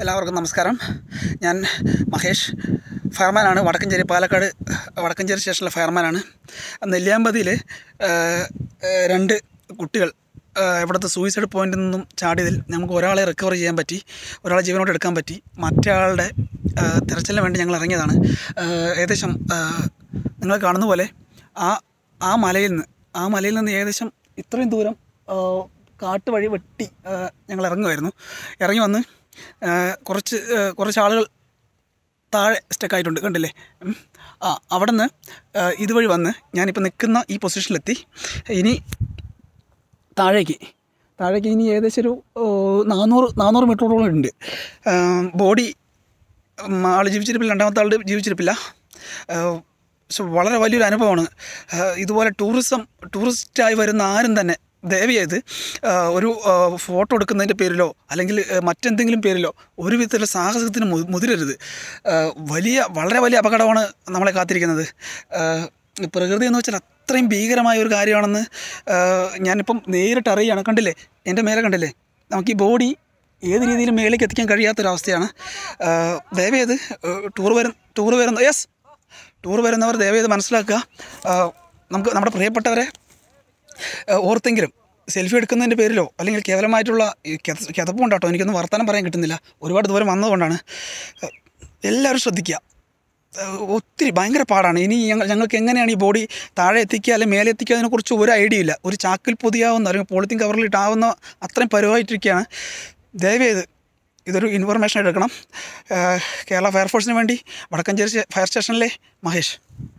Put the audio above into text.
എല്ലാവർക്കും നമസ്കാരം ഞാൻ മഹേഷ് ഫയർമാനാണ് വടക്കഞ്ചേരി പാലക്കാട് വടക്കഞ്ചേരി സ്റ്റേഷനിലെ ഫയർമാനാണ് നെല്ലിയാമ്പതിയിൽ രണ്ട് കുട്ടികൾ ആ, ഇവിടുത്തെ സൂയിസൈഡ് പോയിന്റിൽ നിന്നും ചാടിയതിൽ നമുക്ക് ഒരാളെ റിക്കവർ ചെയ്യാൻ പറ്റി ഒരാളെ ജീവനോട്ട് എടുക്കാൻ പറ്റി മറ്റേ ആ, തിരച്ചിലിന് വേണ്ടി ഞങ്ങൾ ഇറങ്ങിയതാണ് ആ, ഏകദേശം ആ, നിങ്ങൾ കാണുന്ന പോലെ ആ ആ മലയിൽ നിന്ന് ആ മലയിൽ നിന്ന് ഏകദേശം ഇത്രയും ദൂരം ആ, കാട്ടുവഴി വെട്ടി ആ, ഞങ്ങൾ ഇറങ്ങുമായിരുന്നു ഇറങ്ങി വന്ന് ആ, കുറച്ച് ആ, കുറച്ച് ആളുകൾ താഴെ സ്റ്റക്കായിട്ടുണ്ട് കണ്ടില്ലേ ഉം. ആ അവിടെ നിന്ന് ഇതുവഴി വന്ന് ഞാനിപ്പോൾ നിൽക്കുന്ന ഈ പൊസിഷനിലെത്തി ഇനി താഴേക്ക് താഴേക്ക് ഇനി ഏകദേശം ഒരു ഓ, നാനൂറ് നാനൂറ് മീറ്ററോളം ഉണ്ട് ആ, ബോഡി ഉം, ആൾ ജീവിച്ചിരിപ്പില്ല രണ്ടാമത്തെ ആളുടെ ജീവിച്ചിരിപ്പില്ല ആ, പക്ഷെ വളരെ വലിയൊരു അനുഭവമാണ് ആ, ഇതുപോലെ ടൂറിസം ടൂറിസ്റ്റായി വരുന്ന ആരും തന്നെ ദയവ് ചെയ്ത് ആ, ഒരു ആ, ഫോട്ടോ എടുക്കുന്നതിൻ്റെ പേരിലോ അല്ലെങ്കിൽ ആ, മറ്റെന്തെങ്കിലും പേരിലോ ഒരു വിധത്തിലുള്ള സാഹസത്തിന് മു- മുതിരരുത് ആ, വലിയ വളരെ വലിയ അപകടമാണ് നമ്മളെ കാത്തിരിക്കുന്നത് ആ, പ്രകൃതി എന്ന് വെച്ചാൽ അത്രയും ഭീകരമായ ഒരു കാര്യമാണെന്ന് ആ, ഞാനിപ്പം നേരിട്ട് അറിയുകയാണ് കണ്ടില്ലേ എൻ്റെ മേലെ കണ്ടില്ലേ നമുക്ക് ഈ ബോഡി ഏത് രീതിയിലും മേലേക്ക് എത്തിക്കാൻ കഴിയാത്തൊരവസ്ഥയാണ് ആ, ദയവേത് ടൂർ വരും ടൂർ വരുന്ന യെസ് ടൂർ വരുന്നവർ ദയവേത് മനസ്സിലാക്കുക ആ, നമുക്ക് നമ്മുടെ പ്രിയപ്പെട്ടവരെ ആ, ഓർത്തെങ്കിലും സെൽഫി എടുക്കുന്നതിൻ്റെ പേരിലോ അല്ലെങ്കിൽ കേവലമായിട്ടുള്ള ഈ കിത- കിതപ്പുണ്ടാട്ടോ എനിക്കൊന്നും വർത്തമാനം പറയാൻ കിട്ടുന്നില്ല ഒരുപാട് ദൂരം വന്നതുകൊണ്ടാണ് ആ, എല്ലാവരും ശ്രദ്ധിക്കുക ആ, ഒത്തിരി ഭയങ്കര പാടാണ് ഇനി ഞങ്ങൾ ഞങ്ങൾക്ക് എങ്ങനെയാണ് ഈ ബോഡി താഴെ എത്തിക്കുക അല്ലെങ്കിൽ മേലെ എത്തിക്കുക അതിനെക്കുറിച്ച് ഒരു ഐഡിയ ഇല്ല ഒരു ചാക്കിൽ പൊതിയാവുന്ന അല്ലെങ്കിൽ പോളിത്തീൻ കവറിൽ ഇട്ടാവുന്ന അത്രയും പരുവായിട്ടിരിക്കുകയാണ് ദയവേത് ഇതൊരു ഇൻഫർമേഷൻ എടുക്കണം ആ, കേരള ഫയർഫോഴ്സിന് വേണ്ടി വടക്കഞ്ചേരി ഫയർ സ്റ്റേഷനിലെ മഹേഷ്